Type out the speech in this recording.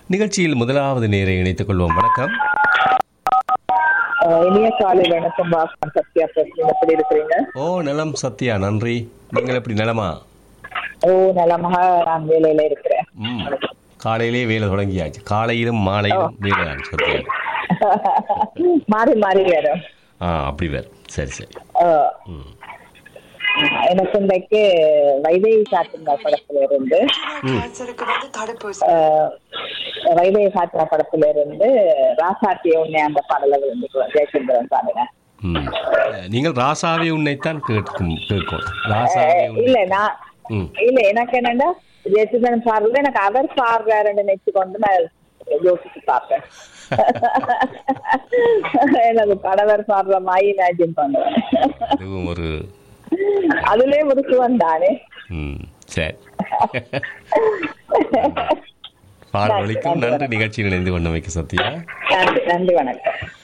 நிகழ்ச்சியில் முதலாவது நேரை இணைத்துக் கொள்வோம் வணக்கம் அஹ் இனிய காலை வணக்கம் வாசன் சத்யா பேசுறேன் எப்படி இருக்கிறீங்க ஓ நலம் சத்யா நன்றி நீங்கள் எப்படி நலமா ஓ நலமாக நான் வேலையில இருக்கிறேன் ம் காலையிலே வேலை தொடங்கியாச்சு காலையிலும் மாலையிலும் வேலை தான் சத்யா மாறி மாறி வரும் ஆ அப்படி வேறு சரி சரி அஹ் ம் எனக்கு இன்றைக்கு வைதேகி காட்டுங்க படத்துல இருந்து கேன்சருக்கு வந்து தடுப்பூசி அஹ், வைதேகி காட்டுற படத்துல இருந்து ராசாத்தி உன்னை அந்த பாடலை விரும்புகிறோம் ஜெயச்சந்திரன் சாமின ம் நீங்கள் ராசாவே உன்னைத்தான் கேட்கும் கேட்கும் ராசாவே உன்னை இல்ல நான் ம் இல்ல எனக்கு என்னன்னா ஜெயச்சந்திரன் பாடுறது எனக்கு அவர் பாடுறாருன்னு நினைச்சு கொண்டு நான் யோசிச்சு பார்ப்பேன் எனது கணவர் பாடுற மாதிரி இமேஜின் பண்ணுவேன் இதுவும் ஒரு அதுலயே ஒரு சுவன் தானே ம் சரி பாடல் வலிக்கும் நன்றி நிகழ்ச்சியில் இணைந்து கொண்டமைக்கு சத்யா நன்றி நன்றி வணக்கம்